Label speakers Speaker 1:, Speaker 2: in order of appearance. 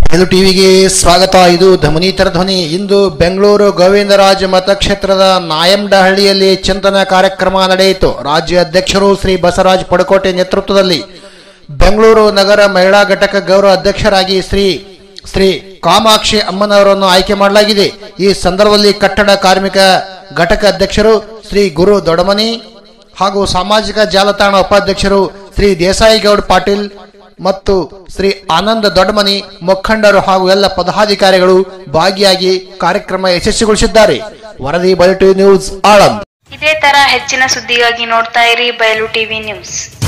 Speaker 1: ಇದು ಟಿವಿಗೆ ಸ್ವಾಗತ ಇದು ಧಮನೀತರ ಧ್ವನಿ ಇಂದು ಬೆಂಗಳೂರು ಗೋವಿಂದರಾಜ ಮತಕ್ಷೇತ್ರದ ನಾಯಂಡಹಳ್ಳಿಯಲ್ಲಿ ಚಿಂತನ ಕಾರ್ಯಕ್ರಮ ನಡೆಯಿತು ರಾಜ್ಯ ಅಧ್ಯಕ್ಷರು ಶ್ರೀ ಬಸವರಾಜ್ ಪಡಕೋಟೆ ನೇತೃತ್ವದಲ್ಲಿ ಬೆಂಗಳೂರು ನಗರ ಮಹಿಳಾ ಘಟಕ ಗೌರವ ಅಧ್ಯಕ್ಷರಾಗಿ ಶ್ರೀ ಶ್ರೀ ಕಾಮಾಕ್ಷಿ ಅಮ್ಮನವರನ್ನು ಆಯ್ಕೆ ಮಾಡಲಾಗಿದೆ ಈ ಸಂದರ್ಭದಲ್ಲಿ ಕಟ್ಟಡ ಕಾರ್ಮಿಕ ಘಟಕ ಅಧ್ಯಕ್ಷರು ಶ್ರೀ ಗುರು ದೊಡಮನಿ ಹಾಗೂ ಸಾಮಾಜಿಕ ಜಾಲತಾಣ ಉಪಾಧ್ಯಕ್ಷರು ಶ್ರೀ ದೇಸಾಯಿ ಗೌಡ್ ಪಾಟೀಲ್ ಮತ್ತು ಶ್ರೀ ಆನಂದ ದೊಡ್ಡಮನಿ ಮುಖಂಡರು ಹಾಗೂ ಎಲ್ಲ ಪದಾಧಿಕಾರಿಗಳು ಭಾಗಿಯಾಗಿ ಕಾರ್ಯಕ್ರಮ ಯಶಸ್ವಿಗೊಳಿಸಿದ್ದಾರೆ ವರದಿ ಬಯಲು ನ್ಯೂಸ್ ಆಳಂದ್
Speaker 2: ಇದೇ ತರ ಹೆಚ್ಚಿನ ಸುದ್ದಿಗಾಗಿ ನೋಡ್ತಾ ಇರಿ ಬಯಲು ಟಿವಿ ನ್ಯೂಸ್